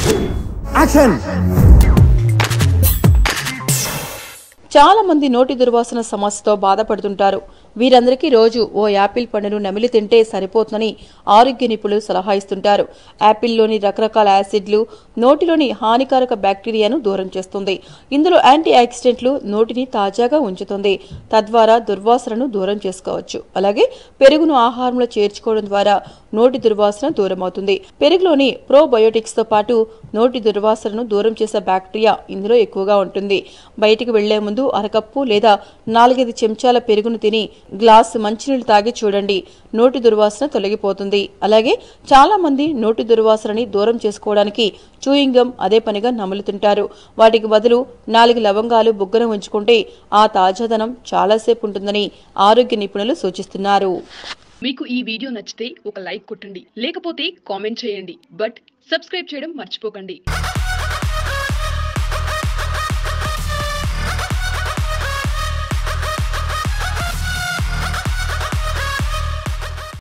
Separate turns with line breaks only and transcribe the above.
action
చాలా మంది నోటి దుర్వాసన సమస్యతో బాధపడుతుంటారు వీరందరికీ రోజు ఓ యాపిల్ పండును నమిలి తింటే సరిపోతుందని ఆరోగ్య నిపుణులు సలహా ఇస్తుంటారు యాపిల్లోని రకరకాల యాసిడ్లు నోటిలోని హానికారక బ్యాక్టీరియాను దూరం చేస్తుంది ఇందులో యాంటీ ఆక్సిడెంట్లు నోటిని తాజాగా ఉంచుతుంది తద్వారా దుర్వాసనను దూరం చేసుకోవచ్చు అలాగే పెరుగును ఆహారంలో చేర్చుకోవడం ద్వారా నోటి దుర్వాసన దూరం అవుతుంది పెరుగులోని ప్రోబయోటిక్స్ తో పాటు నోటి దుర్వాసనను దూరం చేసే బ్యాక్టీరియా ఇందులో ఎక్కువగా ఉంటుంది బయటికి వెళ్లే ముందు అరకప్పు లేదా నాలుగైదు చెంచాల పెరుగును తిని గ్లాస్ మంచినీళ్లు తాగి చూడండి నోటి దుర్వాసన తొలగిపోతుంది అలాగే చాలా మంది నోటి దుర్వాసనని దూరం చేసుకోవడానికి చూయింగం అదే పనిగా నములుతుంటారు వాటికి బదులు నాలుగు లవంగాలు బుగ్గన ఉంచుకుంటే ఆ తాజాదనం చాలాసేపు ఉంటుందని ఆరోగ్య నిపుణులు సూచిస్తున్నారు
మీకు ఈ వీడియో నచ్చితే ఒక లైక్ కొట్టండి లేకపోతే కామెంట్ చేయండి బట్ సబ్స్క్రైబ్ చేయడం మర్చిపోకండి